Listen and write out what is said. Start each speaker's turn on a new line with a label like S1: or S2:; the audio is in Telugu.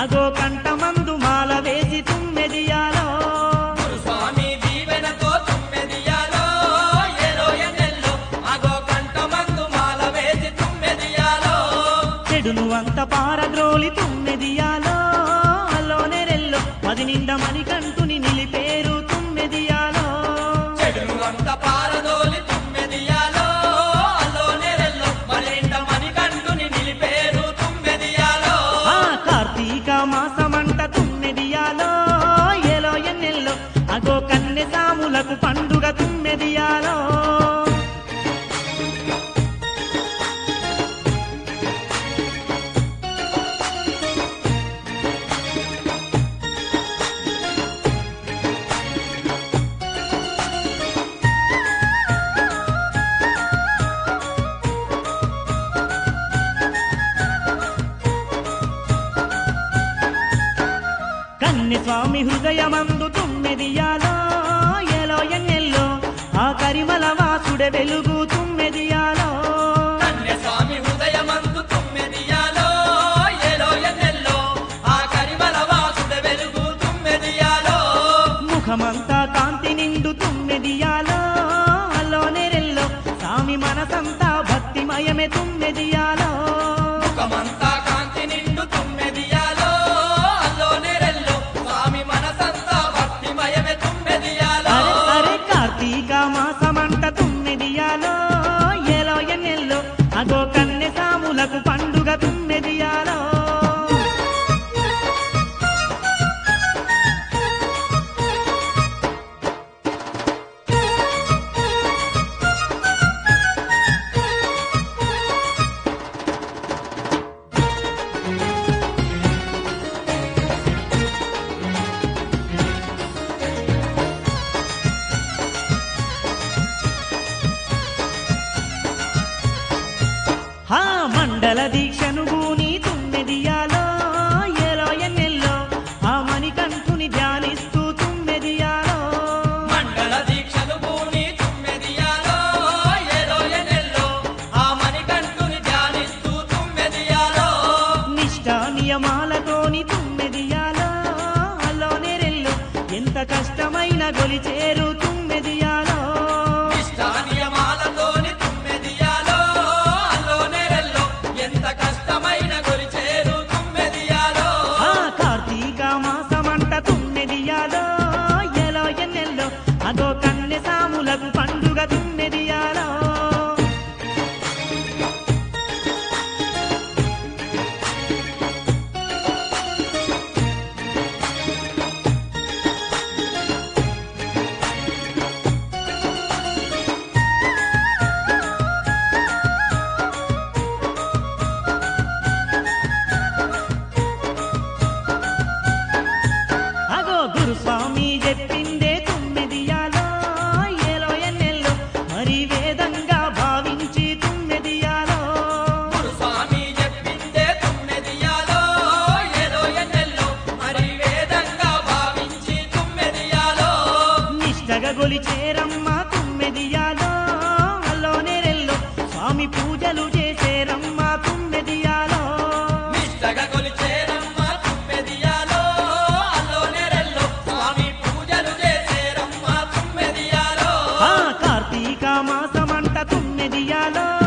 S1: అగో కంటమందు మాల వేసి తుమ్మెదియాలో
S2: గురుస్వామి దీవెనతో తుమ్మెదియాలో ఏలో ఎన్నెల్లో అగో కంఠమందు మాల వేసి తుమ్మెదియాలో
S1: చెడును అంత పారద్రోలి తుమ్మెదియాలో అల్లోనే రెల్లో పది నిండా మణికంఠుని నిలిపేరు తుమ్మెదియాలో
S2: చెడును అంత పారదోలి తుమ్మెదియాలో అల్లో నెరెల్లో మరింత మణికంఠుని నిలిపేరు తుమ్మెదియాలో
S1: ఆ కార్తీక మాసమంట తుమ్మెదియాలో ఏలో ఎన్నెల్లో అగో కన్నె సాములకు పండుగ తుమ్మెదియాలో కన్నె స్వామి హృదయమందు తుమ్మెదియాలో ఏలో ఎన్నెల్లో ఆ కరిమల వాసుడ వెలుగు తుమ్మెదియాలో
S2: కన్యస్వామి హృదయమందు తుమ్మెదియాలో ఏలో ఎన్నెల్లో ఆ కరిమల వాసుడ వెలుగు తుమ్మెదియాలో
S1: ముఖమంతా కాంతి నిండు తుమ్మెదియాలో అల్లోనే రెల్లో స్వామి మనసంతా భక్తిమయమే తుమ్మెదియాలో
S2: ముఖమంతా కాంతి నిండు తుమ్మెదియాలో అల్లో నెరెల్లో స్వామి మనసంతా భక్తిమయమే తుమ్మెదియాలో
S1: అరే అరే కార్తీక మాసమంట తుమ్మెదియాలో ఏలో ఎన్నెల్లో అగో కన్నె సాములకు పండుగ తుమ్మెదియాలో హా మండల దీక్షను గూని తుమ్మెదియాలో ఏలో ఎన్నెల్లో ఆ మణికంఠుని ధ్యానిస్తూ తుమ్మెదియాలో
S2: మండల దీక్షలు పూని తుమ్మెదియాలో ఏలో ఎనెల్లో ఆ మణికంఠుని ధ్యానిస్తూ తుమ్మెదియాలో
S1: నిష్ఠ నియమాలతోని తుమ్మెదియాలో అల్లోనే రెల్లో ఎంత కష్టమైన గొలిచేరు తుమ్మెదియాలో
S2: నియమాలతోని తుమ్మెదియాలో అల్లో నెరల్లో ఎంత కష్టమైన గొలిచేరు తుమ్మెదియాలో
S1: ఆ కార్తీక మాసమంట తుమ్మెదియాలో ఎలో ఎన్నెల్లో అదో కన్నె సాములకు పండుగ తుమ్మెదియాలో అగో గురుస్వామి చెప్పిందే తుమ్మెదియాలో ఏలో ఎన్నెల్లో మరి వేదంగా భావించి తుమ్మెదియాలో
S2: గురుస్వామి చెప్పిందే తుమ్మెదియాలో ఏదో ఎన్నెల్లో మరి వేదంగా భావించి తుమ్మెదియాలో
S1: నిష్టగా గొలిచేరమ్మ తుమ్మెదియాలో అల్లోనే రెల్లో స్వామి పూజలు చేసేరమ్మ తుమ్మెదియాలో
S2: నిష్టగా కొలిచేరమ్మ తుమ్మెదియాలో అల్లో నెరల్లో స్వామి పూజలు చేసేరమ్మ తుమ్మెదియాలో
S1: ఆ కార్తీక మాసమంట తుమ్మెదియాలో